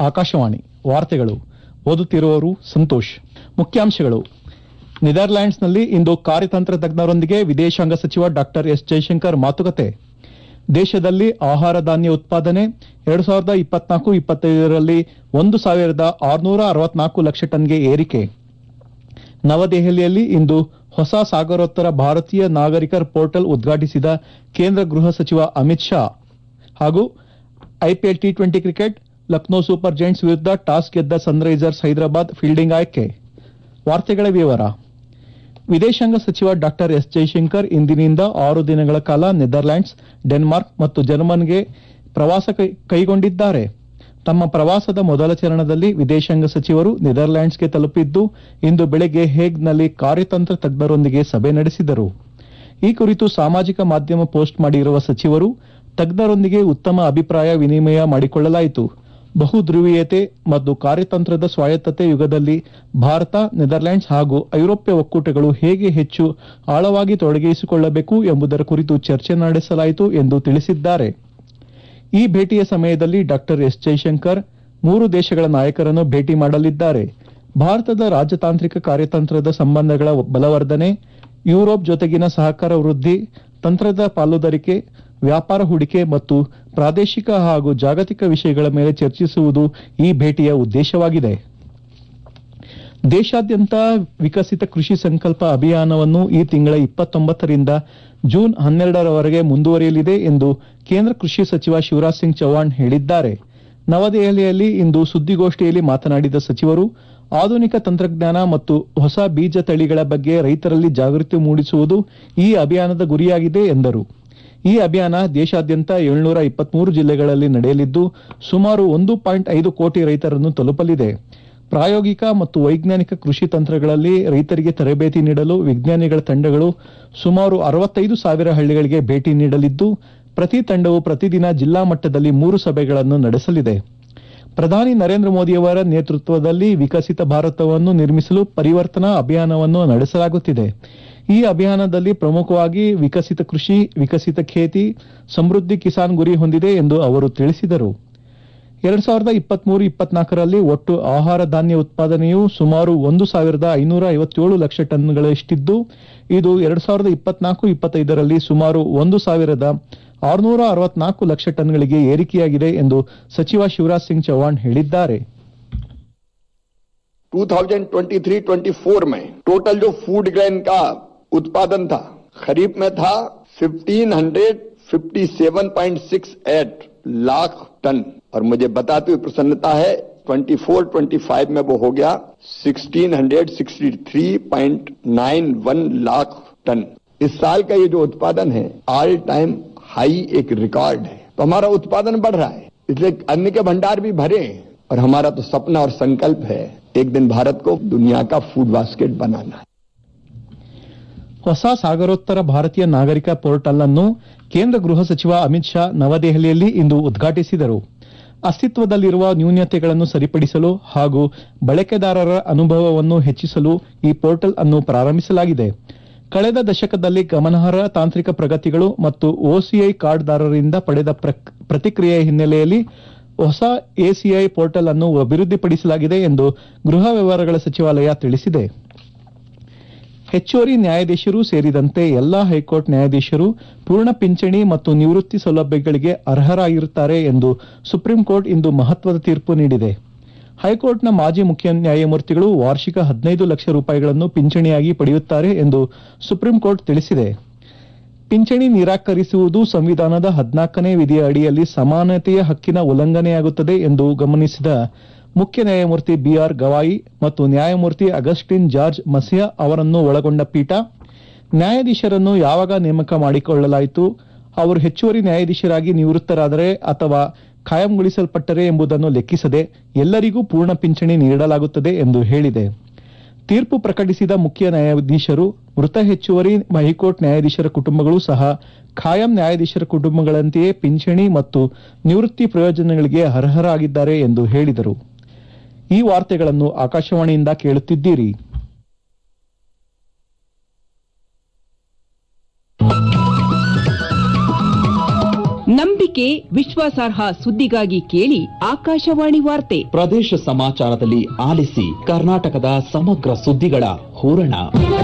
ಆಕಾಶವಾಣಿ ವಾರ್ತೆಗಳು ಓದುತ್ತಿರುವವರು ಸಂತೋಷ್ ಮುಖ್ಯಾಂಶಗಳು ನೆದರ್ಲ್ಯಾಂಡ್ಸ್ನಲ್ಲಿ ಇಂದು ಕಾರ್ಯತಂತ್ರ ತಜ್ಞರೊಂದಿಗೆ ವಿದೇಶಾಂಗ ಸಚಿವ ಡಾ ಎಸ್ ಜೈಶಂಕರ್ ಮಾತುಕತೆ ದೇಶದಲ್ಲಿ ಆಹಾರ ಧಾನ್ಯ ಉತ್ಪಾದನೆ ಎರಡು ಸಾವಿರದ ಇಪ್ಪತ್ನಾಲ್ಕು ಇಪ್ಪತ್ತೈದರಲ್ಲಿ ಒಂದು ಸಾವಿರದ ಆರುನೂರ ಅರವತ್ನಾಲ್ಕು ಲಕ್ಷ ಟನ್ಗೆ ಏರಿಕೆ ನವದೆಹಲಿಯಲ್ಲಿ ಇಂದು ಹೊಸ ಸಾಗರೋತ್ತರ ಭಾರತೀಯ ನಾಗರಿಕರ ಪೋರ್ಟಲ್ ಉದ್ಘಾಟಿಸಿದ ಕೇಂದ್ರ ಗೃಹ ಸಚಿವ ಅಮಿತ್ ಶಾ ಹಾಗೂ IPL T twenty cricket Lucknow Super Giants ವಿರುದ್ಧ ಟಾಸ್ ಗೆದ್ದ ಸನ್ರೈಸರ್ಸ್ ಹೈದರಾಬಾದ್ ಫೀಲ್ಡಿಂಗ್ ಆಯ್ಕೆ ವಾರ್ತೆಗಳ ವಿವರ ವಿದೇಶಾಂಗ ಸಚಿವ ಡಾ ಎಸ್ ಜೈಶಂಕರ್ ಇಂದಿನಿಂದ ಆರು ದಿನಗಳ ಕಾಲ ನೆದರ್ಲ್ಯಾಂಡ್ಸ್ ಡೆನ್ಮಾರ್ಕ್ ಮತ್ತು ಜರ್ಮನ್ಗೆ ಪ್ರವಾಸ ಕೈ- ಕೈಗೊಂಡಿದ್ದಾರೆ ತಮ್ಮ ಪ್ರವಾಸದ ಮೊದಲ ಚರಣದಲ್ಲಿ ವಿದೇಶಾಂಗ ಸಚಿವರು ನೆದರ್ಲ್ಯಾಂಡ್ಸ್ಗೆ ತಲುಪಿದ್ದು ಇಂದು ಬೆಳಗ್ಗೆ ಹೇಗ್ನಲ್ಲಿ ಕಾರ್ಯತಂತ್ರ ತಜ್ಞರೊಂದಿಗೆ ಸಭೆ ನಡೆಸಿದರು ಈ ಕುರಿತು ಸಾಮಾಜಿಕ ಮಾಧ್ಯಮ ಪೋಸ್ಟ್ ಮಾಡಿರುವ ಸಚಿವರು ತಜ್ಞರೊಂದಿಗೆ ಉತ್ತಮ ಅಭಿಪ್ರಾಯ ವಿನಿಮಯ ಮಾಡಿಕೊಳ್ಳಲಾಯಿತು ಬಹು ಧ್ರುವೀಯತೆ ಮತ್ತು ಕಾರ್ಯತಂತ್ರದ ಸ್ವಾಯತ್ತತೆ ಯುಗದಲ್ಲಿ ಭಾರತ ನೆದರ್ಲ್ಯಾಂಡ್ಸ್ ಹಾಗೂ ಐರೋಪ್ಯ ಒಕ್ಕೂಟಗಳು ಹೇಗೆ ಹೆಚ್ಚು ಆಳವಾಗಿ ತೊಡಗಿಸಿಕೊಳ್ಳಬೇಕು ಎಂಬುದರ ಕುರಿತು ಚರ್ಚೆ ನಡೆಸಲಾಯಿತು ಎಂದು ತಿಳಿಸಿದ್ದಾರೆ ಈ ಭೇಟಿಯ ಸಮಯದಲ್ಲಿ ಡಾ ಎಸ್ ಜೈಶಂಕರ್ ಮೂರು ದೇಶಗಳ ನಾಯಕರನ್ನು ಭೇಟಿ ಮಾಡಲಿದ್ದಾರೆ ಭಾರತದ ರಾಜತಾಂತ್ರಿಕ ಕಾರ್ಯತಂತ್ರದ ಸಂಬಂಧಗಳ ಬಲವರ್ಧನೆ ಯುರೋಪ್ ಜೊತೆಗಿನ ಸಹಕಾರ ವೃದ್ಧಿ ತಂತ್ರದ ಪಾಲುದಾರಿಕೆ ವ್ಯಾಪಾರ ಹೂಡಿಕೆ ಮತ್ತು ಪ್ರಾದೇಶಿಕ ಹಾಗೂ ಜಾಗತಿಕ ವಿಷಯಗಳ ಮೇಲೆ ಚರ್ಚಿಸುವುದು ಈ ಭೇಟಿಯ ಉದ್ದೇಶವಾಗಿದೆ ದೇಶಾದ್ಯಂತ ವಿಕಸಿತ ಕೃಷಿ ಸಂಕಲ್ಪ ಅಭಿಯಾನವನ್ನು ಈ ತಿಂಗಳ ಇಪ್ಪತ್ತೊಂಬತ್ತರಿಂದ ಜೂನ್ ಹನ್ನೆರಡರವರೆಗೆ ಮುಂದುವರಿಯಲಿದೆ ಎಂದು ಕೇಂದ್ರ ಕೃಷಿ ಸಚಿವ ಶಿವರಾಜ್ ಸಿಂಗ್ ಚೌಹಾಣ್ ಹೇಳಿದ್ದಾರೆ ನವದೆಹಲಿಯಲ್ಲಿ ಇಂದು ಸುದ್ದಿಗೋಷ್ಠಿಯಲ್ಲಿ ಮಾತನಾಡಿದ ಸಚಿವರು ಆಧುನಿಕ ತಂತ್ರಜ್ಞಾನ ಮತ್ತು ಹೊಸ ಬೀಜ ತಳಿಗಳ ಬಗ್ಗೆ ರೈತರಲ್ಲಿ ಜಾಗೃತಿ ಮೂಡಿಸುವುದು ಈ ಅಭಿಯಾನದ ಗುರಿಯಾಗಿದೆ ಎಂದರು ಈ ಅಭಿಯಾನ ದೇಶಾದ್ಯಂತ ಏಳ್ನೂರ ಇಪ್ಪತ್ಮೂರು ಜಿಲ್ಲೆಗಳಲ್ಲಿ ನಡೆಯಲಿದ್ದು ಸುಮಾರು ಒಂದು ಪಾಯಿಂಟ್ ಐದು ಕೋಟಿ ರೈತರನ್ನು ತಲುಪಲಿದೆ ಪ್ರಾಯೋಗಿಕ ಮತ್ತು ವೈಜ್ಞಾನಿಕ ಕೃಷಿ ತಂತ್ರಗಳಲ್ಲಿ ರೈತರಿಗೆ ತರಬೇತಿ ನೀಡಲು ವಿಜ್ಞಾನಿಗಳ ತಂಡಗಳು ಸುಮಾರು ಅರವತ್ತೈದು ಸಾವಿರ ಹಳ್ಳಿಗಳಿಗೆ ಭೇಟಿ ನೀಡಲಿದ್ದು ಪ್ರತಿ ತಂಡವು ಪ್ರತಿದಿನ ಜಿಲ್ಲಾ ಮಟ್ಟದಲ್ಲಿ ಮೂರು ಸಭೆಗಳನ್ನು ನಡೆಸಲಿದೆ ಪ್ರಧಾನಿ ನರೇಂದ್ರ ಮೋದಿಯವರ ನೇತೃತ್ವದಲ್ಲಿ ವಿಕಸಿತ ಭಾರತವನ್ನು ನಿರ್ಮಿಸಲು ಪರಿವರ್ತನಾ ಅಭಿಯಾನವನ್ನು ನಡೆಸಲಾಗುತ್ತಿದೆ ಈ ಅಭಿಯಾನದಲ್ಲಿ ಪ್ರಮುಖವಾಗಿ ವಿಕಸಿತ ಕೃಷಿ ವಿಕಸಿತ ಖೇತಿ ಸಮೃದ್ಧಿ ಕಿಸಾನ್ ಗುರಿ ಹೊಂದಿದೆ ಎಂದು ಅವರು ತಿಳಿಸಿದರು ಎರಡ್ ಸಾವಿರದ ಇಪ್ಪತ್ಮೂರು ಇಪ್ಪತ್ನಾಲ್ಕರಲ್ಲಿ ಒಟ್ಟು ಆಹಾರ ಧಾನ್ಯ ಉತ್ಪಾದನೆಯು ಸುಮಾರು ಒಂದು ಸಾವಿರದ ಐನೂರ ಐವತ್ತೇಳು ಲಕ್ಷ ಟನ್ಗಳಷ್ಟಿದ್ದು ಇದು ಎರಡ್ ಸಾವಿರದ ಇಪ್ಪತ್ನಾಲ್ಕು ಇಪ್ಪತ್ತೈದರಲ್ಲಿ ಸುಮಾರು ಒಂದು ಸಾವಿರದ ಆರುನೂರ ಅರವತ್ನಾಲ್ಕು ಲಕ್ಷ ಟನ್ಗಳಿಗೆ ಏರಿಕೆಯಾಗಿದೆ ಎಂದು ಸಚಿವ ಶಿವರಾಜ್ ಸಿಂಗ್ ಚೌಹಾಣ್ ಹೇಳಿದ್ದಾರೆ 2023-24 में टोटल जो फूड ग्रेन का उत्पादन था खरीफ में था 1557.68 लाख टन और मुझे बताते हुए प्रसन्नता है 24-25 में वो हो गया 1663.91 लाख टन इस साल का ये जो उत्पादन है ऑल टाइम हाई एक रिकॉर्ड है तो हमारा उत्पादन बढ़ रहा है इसलिए अन्न के भंडार भी भरे हैं और हमारा तो सपना और संकल्प है एक दिन भारत को दुनिया का फूड बास्केट बनाना है ಹೊಸ ಸಾಗರೋತ್ತರ ಭಾರತೀಯ ನಾಗರಿಕ ಪೋರ್ಟಲ್ ಅನ್ನು ಕೇಂದ್ರ ಗೃಹ ಸಚಿವ ಅಮಿತ್ ಶಾ ನವದೆಹಲಿಯಲ್ಲಿ ಇಂದು ಉದ್ಘಾಟಿಸಿದರು ಅಸ್ತಿತ್ವದಲ್ಲಿರುವ ನ್ಯೂನತೆಗಳನ್ನು ಸರಿಪಡಿಸಲು ಹಾಗೂ ಬಳಕೆದಾರರ ಅನುಭವವನ್ನು ಹೆಚ್ಚಿಸಲು ಈ ಪೋರ್ಟಲ್ ಅನ್ನು ಪ್ರಾರಂಭಿಸಲಾಗಿದೆ ಕಳೆದ ದಶಕದಲ್ಲಿ ಗಮನಾರ್ಹ ತಾಂತ್ರಿಕ ಪ್ರಗತಿಗಳು ಮತ್ತು ಒಸಿಐ ಕಾರ್ಡ್ದಾರರಿಂದ ಪಡೆದ ಪ್ರಕ್- ಪ್ರತಿಕ್ರಿಯೆ ಹಿನ್ನೆಲೆಯಲ್ಲಿ ಹೊಸ ಎಸಿಐ ಪೋರ್ಟಲ್ ಅನ್ನು ಅಭಿವೃದ್ಧಿಪಡಿಸಲಾಗಿದೆ ಎಂದು ಗೃಹ ವ್ಯವಹಾರಗಳ ಸಚಿವಾಲಯ ತಿಳಿಸಿದೆ ಹೆಚ್ಚುವರಿ ನ್ಯಾಯಾಧೀಶರು ಸೇರಿದಂತೆ ಎಲ್ಲಾ ಹೈಕೋರ್ಟ್ ನ್ಯಾಯಾಧೀಶರು ಪೂರ್ಣ ಪಿಂಚಣಿ ಮತ್ತು ನಿವೃತ್ತಿ ಸೌಲಭ್ಯಗಳಿಗೆ ಅರ್ಹರಾಗಿರುತ್ತಾರೆ ಎಂದು ಸುಪ್ರೀಂ ಕೋರ್ಟ್ ಇಂದು ಮಹತ್ವದ ತೀರ್ಪು ನೀಡಿದೆ ಹೈಕೋರ್ಟ್ನ ಮಾಜಿ ಮುಖ್ಯ ನ್ಯಾಯಮೂರ್ತಿಗಳು ವಾರ್ಷಿಕ ಹದಿನೈದು ಲಕ್ಷ ರೂಪಾಯಿಗಳನ್ನು ಪಿಂಚಣಿಯಾಗಿ ಪಡೆಯುತ್ತಾರೆ ಎಂದು ಸುಪ್ರೀಂ ಕೋರ್ಟ್ ತಿಳಿಸಿದೆ ಪಿಂಚಣಿ ನಿರಾಕರಿಸುವುದು ಸಂವಿಧಾನದ ಹದಿನಾಲ್ಕನೇ ವಿಧಿಯ ಅಡಿಯಲ್ಲಿ ಸಮಾನತೆಯ ಹಕ್ಕಿನ ಉಲ್ಲಂಘನೆಯಾಗುತ್ತದೆ ಎಂದು ಗಮನಿಸಿದ ಮುಖ್ಯ ನ್ಯಾಯಮೂರ್ತಿ ಬಿಆರ್ ಗವಾಯಿ ಮತ್ತು ನ್ಯಾಯಮೂರ್ತಿ ಅಗಸ್ಟಿನ್ ಜಾರ್ಜ್ ಮಸಿಯಾ ಅವರನ್ನು ಒಳಗೊಂಡ ಪೀಠ ನ್ಯಾಯಾಧೀಶರನ್ನು ಯಾವಾಗ ನೇಮಕ ಮಾಡಿಕೊಳ್ಳಲಾಯಿತು ಅವರು ಹೆಚ್ಚುವರಿ ನ್ಯಾಯಾಧೀಶರಾಗಿ ನಿವೃತ್ತರಾದರೆ ಅಥವಾ ಖಾಯಂಗೊಳಿಸಲ್ಪಟ್ಟರೆ ಎಂಬುದನ್ನು ಲೆಕ್ಕಿಸದೆ ಎಲ್ಲರಿಗೂ ಪೂರ್ಣ ಪಿಂಚಣಿ ನೀಡಲಾಗುತ್ತದೆ ಎಂದು ಹೇಳಿದೆ ತೀರ್ಪು ಪ್ರಕಟಿಸಿದ ಮುಖ್ಯ ನ್ಯಾಯಾಧೀಶರು ಮೃತ ಹೆಚ್ಚುವರಿ ಹೈಕೋರ್ಟ್ ನ್ಯಾಯಾಧೀಶರ ಕುಟುಂಬಗಳು ಸಹ ಖಾಯಂ ನ್ಯಾಯಾಧೀಶರ ಕುಟುಂಬಗಳಂತೆಯೇ ಪಿಂಚಣಿ ಮತ್ತು ನಿವೃತ್ತಿ ಪ್ರಯೋಜನಗಳಿಗೆ ಅರ್ಹರಾಗಿದ್ದಾರೆ ಎಂದು ಹೇಳಿದರು ಈ ವಾರ್ತೆಗಳನ್ನು ಆಕಾಶವಾಣಿಯಿಂದ ಕೇಳುತ್ತಿದ್ದೀರಿ ನಂಬಿಕೆ ವಿಶ್ವಾಸಾರ್ಹ ಸುದ್ದಿಗಾಗಿ ಕೇಳಿ ಆಕಾಶವಾಣಿ ವಾರ್ತೆ ಪ್ರದೇಶ ಸಮಾಚಾರದಲ್ಲಿ ಆಲಿಸಿ ಕರ್ನಾಟಕದ ಸಮಗ್ರ ಸುದ್ದಿಗಳ ಹೂರಣ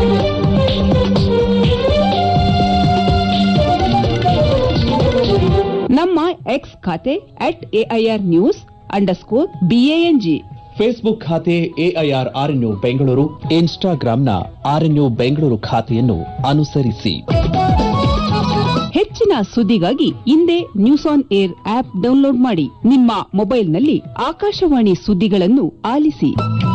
ನಮ್ಮ ಎಕ್ಸ್ ಖಾತೆ at AIR news underscore BANG Facebook ಖಾತೆ ಎಐಆರ್ ಆರ್ಎನ್ಯು ಬೆಂಗಳೂರು ಇನ್ಸ್ಟಾಗ್ರಾಂನ ಆರ್ಎನ್ಯು ಬೆಂಗಳೂರು ಖಾತೆಯನ್ನು ಅನುಸರಿಸಿ ಹೆಚ್ಚಿನ ಸುದ್ದಿಗಾಗಿ ಹಿಂದೆ news on air app download ಮಾಡಿ ನಿಮ್ಮ ಮೊಬೈಲ್ನಲ್ಲಿ ಆಕಾಶವಾಣಿ ಸುದ್ದಿಗಳನ್ನು ಆಲಿಸಿ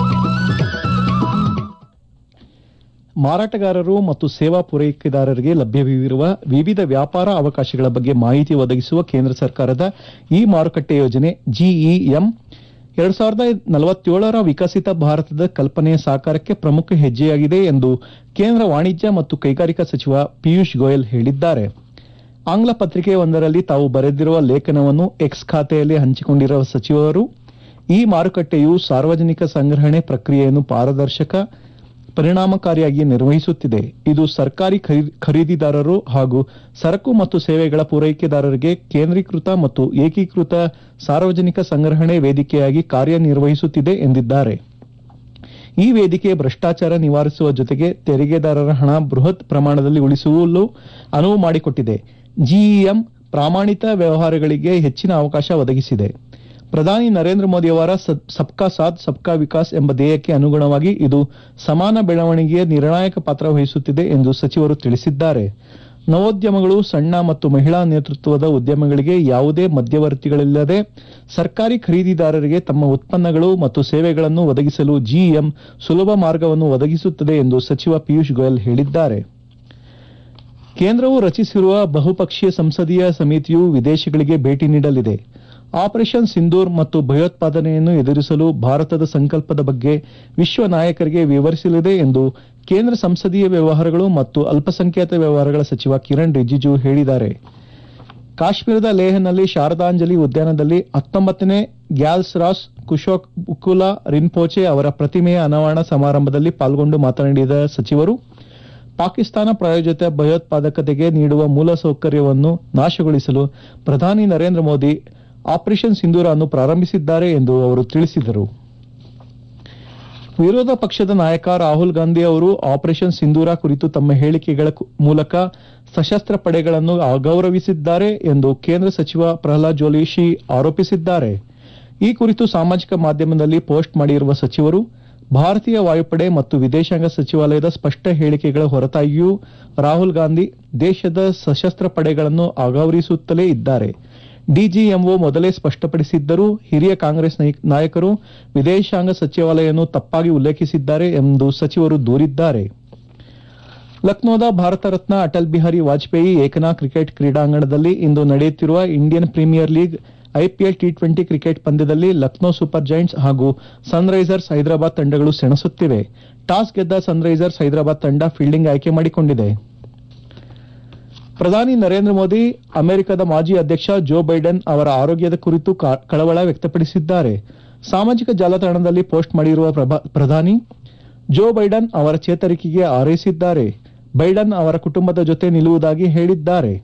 ಮಾರಾಟಗಾರರು ಮತ್ತು ಸೇವಾ ಪೂರೈಕೆದಾರರಿಗೆ ಲಭ್ಯವಿರುವ ವಿವಿಧ ವ್ಯಾಪಾರ ಅವಕಾಶಗಳ ಬಗ್ಗೆ ಮಾಹಿತಿ ಒದಗಿಸುವ ಕೇಂದ್ರ ಸರ್ಕಾರದ ಇ ಮಾರುಕಟ್ಟೆ ಯೋಜನೆ ಜಿಇಎಂ ಎರಡ್ ಸಾವಿರದ ನಲವತ್ತೇಳರ ವಿಕಸಿತ ಭಾರತದ ಕಲ್ಪನೆಯ ಸಾಕಾರಕ್ಕೆ ಪ್ರಮುಖ ಹೆಜ್ಜೆಯಾಗಿದೆ ಎಂದು ಕೇಂದ್ರ ವಾಣಿಜ್ಯ ಮತ್ತು ಕೈಗಾರಿಕಾ ಸಚಿವ ಪಿಯೂಷ್ ಗೋಯಲ್ ಹೇಳಿದ್ದಾರೆ ಆಂಗ್ಲ ಪತ್ರಿಕೆಯೊಂದರಲ್ಲಿ ತಾವು ಬರೆದಿರುವ ಲೇಖನವನ್ನು ಎಕ್ಸ್ ಖಾತೆಯಲ್ಲಿ ಹಂಚಿಕೊಂಡಿರುವ ಸಚಿವರು ಈ ಮಾರುಕಟ್ಟೆಯು ಸಾರ್ವಜನಿಕ ಸಂಗ್ರಹಣೆ ಪ್ರಕ್ರಿಯೆಯನ್ನು ಪಾರದರ್ಶಕ ಪರಿಣಾಮಕಾರಿಯಾಗಿ ನಿರ್ವಹಿಸುತ್ತಿದೆ ಇದು ಸರ್ಕಾರಿ ಖರೀ- ಖರೀದಿದಾರರು ಹಾಗೂ ಸರಕು ಮತ್ತು ಸೇವೆಗಳ ಪೂರೈಕೆದಾರರಿಗೆ ಕೇಂದ್ರೀಕೃತ ಮತ್ತು ಏಕೀಕೃತ ಸಾರ್ವಜನಿಕ ಸಂಗ್ರಹಣೆ ವೇದಿಕೆಯಾಗಿ ಕಾರ್ಯನಿರ್ವಹಿಸುತ್ತಿದೆ ಎಂದಿದ್ದಾರೆ ಈ ವೇದಿಕೆ ಭ್ರಷ್ಟಾಚಾರ ನಿವಾರಿಸುವ ಜೊತೆಗೆ ತೆರಿಗೆದಾರರ ಹಣ ಬೃಹತ್ ಪ್ರಮಾಣದಲ್ಲಿ ಉಳಿಸಲು ಅನುವು ಮಾಡಿಕೊಟ್ಟಿದೆ ಜಿಇಎಂ ಪ್ರಾಮಾಣಿತ ವ್ಯವಹಾರಗಳಿಗೆ ಹೆಚ್ಚಿನ ಅವಕಾಶ ಒದಗಿಸಿದೆ ಪ್ರಧಾನಿ ನರೇಂದ್ರ ಮೋದಿ ಅವರ ಸ- ಸಬ್ಕಾ ಸಾಥ್ ಸಬ್ಕಾ ವಿಕಾಸ್ ಎಂಬ ಧ್ಯೇಯಕ್ಕೆ ಅನುಗುಣವಾಗಿ ಇದು ಸಮಾನ ಬೆಳವಣಿಗೆಯ ನಿರ್ಣಾಯಕ ಪಾತ್ರ ವಹಿಸುತ್ತಿದೆ ಎಂದು ಸಚಿವರು ತಿಳಿಸಿದ್ದಾರೆ ನವೋದ್ಯಮಗಳು ಸಣ್ಣ ಮತ್ತು ಮಹಿಳಾ ನೇತೃತ್ವದ ಉದ್ಯಮಗಳಿಗೆ ಯಾವುದೇ ಮಧ್ಯವರ್ತಿಗಳಿಲ್ಲದೆ ಸರ್ಕಾರಿ ಖರೀದಿದಾರರಿಗೆ ತಮ್ಮ ಉತ್ಪನ್ನಗಳು ಮತ್ತು ಸೇವೆಗಳನ್ನು ಒದಗಿಸಲು ಜಿಇಎಂ ಸುಲಭ ಮಾರ್ಗವನ್ನು ಒದಗಿಸುತ್ತದೆ ಎಂದು ಸಚಿವ ಪಿಯೂಷ್ ಗೋಯಲ್ ಹೇಳಿದ್ದಾರೆ ಕೇಂದ್ರವು ರಚಿಸಿರುವ ಬಹುಪಕ್ಷೀಯ ಸಂಸದೀಯ ಸಮಿತಿಯು ವಿದೇಶಗಳಿಗೆ ಭೇಟಿ ನೀಡಲಿದೆ ಆಪರೇಷನ್ ಸಿಂಧೂರ್ ಮತ್ತು ಭಯೋತ್ಪಾದನೆಯನ್ನು ಎದುರಿಸಲು ಭಾರತದ ಸಂಕಲ್ಪದ ಬಗ್ಗೆ ವಿಶ್ವ ನಾಯಕರಿಗೆ ವಿವರಿಸಲಿದೆ ಎಂದು ಕೇಂದ್ರ ಸಂಸದೀಯ ವ್ಯವಹಾರಗಳು ಮತ್ತು ಅಲ್ಪಸಂಖ್ಯಾತ ವ್ಯವಹಾರಗಳ ಸಚಿವ ಕಿರಣ್ ರಿಜಿಜು ಹೇಳಿದ್ದಾರೆ ಕಾಶ್ಮೀರದ ಲೇಹ್ನಲ್ಲಿ ಶಾರದಾಂಜಲಿ ಉದ್ಯಾನದಲ್ಲಿ ಹತ್ತೊಂಬತ್ತನೇ ಗ್ಯಾಲ್ಸ್ ರಾಸ್ ಕುಶೋಕ್ ಬುಕುಲಾ ರಿನ್ಪೋಚೆ ಅವರ ಪ್ರತಿಮೆಯ ಅನಾವರಣ ಸಮಾರಂಭದಲ್ಲಿ ಪಾಲ್ಗೊಂಡು ಮಾತನಾಡಿದ ಸಚಿವರು ಪಾಕಿಸ್ತಾನ ಪ್ರಾಯೋಜಿತ ಭಯೋತ್ಪಾದಕತೆಗೆ ನೀಡುವ ಮೂಲಸೌಕರ್ಯವನ್ನು ನಾಶಗೊಳಿಸಲು ಪ್ರಧಾನಿ ನರೇಂದ್ರ ಮೋದಿ ಆಪರೇಷನ್ ಸಿಂಧೂರ ಅನ್ನು ಪ್ರಾರಂಭಿಸಿದ್ದಾರೆ ಎಂದು ಅವರು ತಿಳಿಸಿದರು ವಿರೋಧ ಪಕ್ಷದ ನಾಯಕ ರಾಹುಲ್ ಗಾಂಧಿ ಅವರು ಆಪರೇಷನ್ ಸಿಂಧೂರ ಕುರಿತು ತಮ್ಮ ಹೇಳಿಕೆಗಳ ಕು- ಮೂಲಕ ಸಶಸ್ತ್ರ ಪಡೆಗಳನ್ನು ಅಗೌರವಿಸಿದ್ದಾರೆ ಎಂದು ಕೇಂದ್ರ ಸಚಿವ ಪ್ರಹ್ಲಾದ್ ಜೋಶಿ ಆರೋಪಿಸಿದ್ದಾರೆ ಈ ಕುರಿತು ಸಾಮಾಜಿಕ ಮಾಧ್ಯಮದಲ್ಲಿ ಪೋಸ್ಟ್ ಮಾಡಿರುವ ಸಚಿವರು ಭಾರತೀಯ ವಾಯುಪಡೆ ಮತ್ತು ವಿದೇಶಾಂಗ ಸಚಿವಾಲಯದ ಸ್ಪಷ್ಟ ಹೇಳಿಕೆಗಳ ಹೊರತಾಗಿಯೂ ರಾಹುಲ್ ಗಾಂಧಿ ದೇಶದ ಸಶಸ್ತ್ರ ಪಡೆಗಳನ್ನು ಅಗೌರವಿಸುತ್ತಲೇ ಇದ್ದಾರೆ ಡಿಜಿಎಂಒ ಮೊದಲೇ ಸ್ಪಷ್ಟಪಡಿಸಿದ್ದರೂ ಹಿರಿಯ ಕಾಂಗ್ರೆಸ್ ನಾಯಕ್- ನಾಯಕರು ವಿದೇಶಾಂಗ ಸಚಿವಾಲಯವನ್ನು ತಪ್ಪಾಗಿ ಉಲ್ಲೇಖಿಸಿದ್ದಾರೆ ಎಂದು ಸಚಿವರು ದೂರಿದ್ದಾರೆ ಲಕ್ನೋದ ಭಾರತ ರತ್ನ ಅಟಲ್ ಬಿಹಾರಿ ವಾಜಪೇಯಿ ಏಕನಾ ಕ್ರಿಕೆಟ್ ಕ್ರೀಡಾಂಗಣದಲ್ಲಿ ಇಂದು ನಡೆಯುತ್ತಿರುವ Indian Premier League IPL T twenty cricket ಪಂದ್ಯದಲ್ಲಿ ಲಕ್ನೋ ಸೂಪರ್ ಜೈಂಟ್ಸ್ ಹಾಗೂ ಸನ್ರೈಸರ್ಸ್ ಹೈದರಾಬಾದ್ ತಂಡಗಳು ಸೆಣಸುತ್ತಿವೆ ಟಾಸ್ ಗೆದ್ದ ಸನ್ರೈಸರ್ಸ್ ಹೈದರಾಬಾದ್ ತಂಡ ಫೀಲ್ಡಿಂಗ್ ಆಯ್ಕೆ ಮಾಡಿಕೊಂಡಿದೆ ಪ್ರಧಾನಿ ನರೇಂದ್ರ ಮೋದಿ ಅಮೆರಿಕದ ಮಾಜಿ ಅಧ್ಯಕ್ಷ ಜೋ ಬೈಡೆನ್ ಅವರ ಆರೋಗ್ಯದ ಕುರಿತು ಕ- ಕಳವಳ ವ್ಯಕ್ತಪಡಿಸಿದ್ದಾರೆ ಸಾಮಾಜಿಕ ಜಾಲತಾಣದಲ್ಲಿ ಪೋಸ್ಟ್ ಮಾಡಿರುವ ಪ್ರಭಾ- ಪ್ರಧಾನಿ ಜೋ ಬೈಡನ್ ಅವರ ಚೇತರಿಕೆಗೆ ಹಾರೈಸಿದ್ದಾರೆ ಬೈಡನ್ ಅವರ ಕುಟುಂಬದ ಜೊತೆ ನಿಲ್ಲುವುದಾಗಿ ಹೇಳಿದ್ದಾರೆ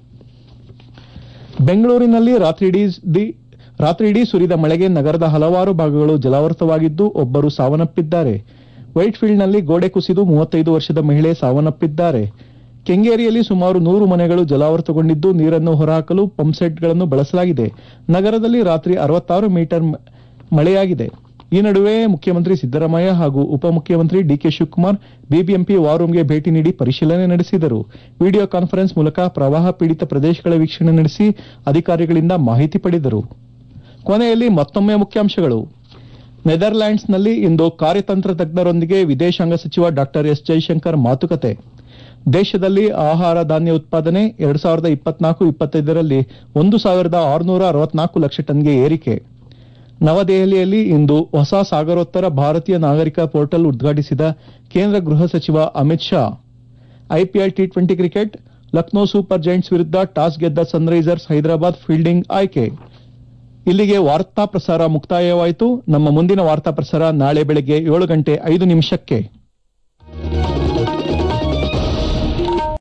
ಬೆಂಗಳೂರಿನಲ್ಲಿ ರಾತ್ರಿಯಿಡೀ ದಿ- ರಾತ್ರಿಯಿಡೀ ಸುರಿದ ಮಳೆಗೆ ನಗರದ ಹಲವಾರು ಭಾಗಗಳು ಜಲಾವೃತವಾಗಿದ್ದು ಒಬ್ಬರು ಸಾವನ್ನಪ್ಪಿದ್ದಾರೆ ವೈಟ್ಫೀಲ್ಡ್ನಲ್ಲಿ ಗೋಡೆ ಕುಸಿದು ಮೂವತ್ತೈದು ವರ್ಷದ ಮಹಿಳೆ ಸಾವನ್ನಪ್ಪಿದ್ದಾರೆ ಕೆಂಗೇರಿಯಲ್ಲಿ ಸುಮಾರು ನೂರು ಮನೆಗಳು ಜಲಾವೃತಗೊಂಡಿದ್ದು ನೀರನ್ನು ಹೊರಹಾಕಲು ಪಂಪ್ಸೆಟ್ಗಳನ್ನು ಬಳಸಲಾಗಿದೆ ನಗರದಲ್ಲಿ ರಾತ್ರಿ ಅರವತ್ತಾರು ಮೀಟರ್ ಮ- ಮಳೆಯಾಗಿದೆ ಈ ನಡುವೆ ಮುಖ್ಯಮಂತ್ರಿ ಸಿದ್ದರಾಮಯ್ಯ ಹಾಗೂ ಉಪಮುಖ್ಯಮಂತ್ರಿ ಡಿಕೆ ಶಿವಕುಮಾರ್ ಬಿಬಿಎಂಪಿ ವಾರ್ ರೂಮ್ಗೆ ಭೇಟಿ ನೀಡಿ ಪರಿಶೀಲನೆ ನಡೆಸಿದರು ವಿಡಿಯೋ ಕಾನ್ಫರೆನ್ಸ್ ಮೂಲಕ ಪ್ರವಾಹ ಪೀಡಿತ ಪ್ರದೇಶಗಳ ವೀಕ್ಷಣೆ ನಡೆಸಿ ಅಧಿಕಾರಿಗಳಿಂದ ಮಾಹಿತಿ ಪಡೆದರು ಕೊನೆಯಲ್ಲಿ ಮತ್ತೊಮ್ಮೆ ಮುಖ್ಯಾಂಶಗಳು ನೆದರ್ಲ್ಯಾಂಡ್ಸ್ನಲ್ಲಿ ಇಂದು ಕಾರ್ಯತಂತ್ರ ತಜ್ಞರೊಂದಿಗೆ ವಿದೇಶಾಂಗ ಸಚಿವ ಡಾಕ್ಟರ್ ಎಸ್ ಜೈಶಂಕರ್ ಮಾತುಕತೆ ದೇಶದಲ್ಲಿ ಆಹಾರ ಧಾನ್ಯ ಉತ್ಪಾದನೆ ಎರಡ್ ಸಾವಿರದ ಇಪ್ಪತ್ನಾಲ್ಕು ಇಪ್ಪತ್ತೈದರಲ್ಲಿ ಒಂದು ಸಾವಿರದ ಆರುನೂರ ಅರವತ್ನಾಲ್ಕು ಲಕ್ಷ ಟನ್ಗೆ ಏರಿಕೆ ನವದೆಹಲಿಯಲ್ಲಿ ಇಂದು ಹೊಸ ಸಾಗರೋತ್ತರ ಭಾರತೀಯ ನಾಗರಿಕ ಪೋರ್ಟಲ್ ಉದ್ಘಾಟಿಸಿದ ಕೇಂದ್ರ ಗೃಹ ಸಚಿವ Amit Shah IPL T twenty cricket Lucknow Super Giants ವಿರುದ್ಧ ಟಾಸ್ ಗೆದ್ದ ಸನ್ರೈಸರ್ಸ್ ಹೈದರಾಬಾದ್ ಫೀಲ್ಡಿಂಗ್ ಆಯ್ಕೆ ಇಲ್ಲಿಗೆ ವಾರ್ತಾ ಪ್ರಸಾರ ಮುಕ್ತಾಯವಾಯಿತು ನಮ್ಮ ಮುಂದಿನ ವಾರ್ತಾ ಪ್ರಸಾರ ನಾಳೆ ಬೆಳಗ್ಗೆ ಏಳು ಗಂಟೆ ಐದು ನಿಮಿಷಕ್ಕೆ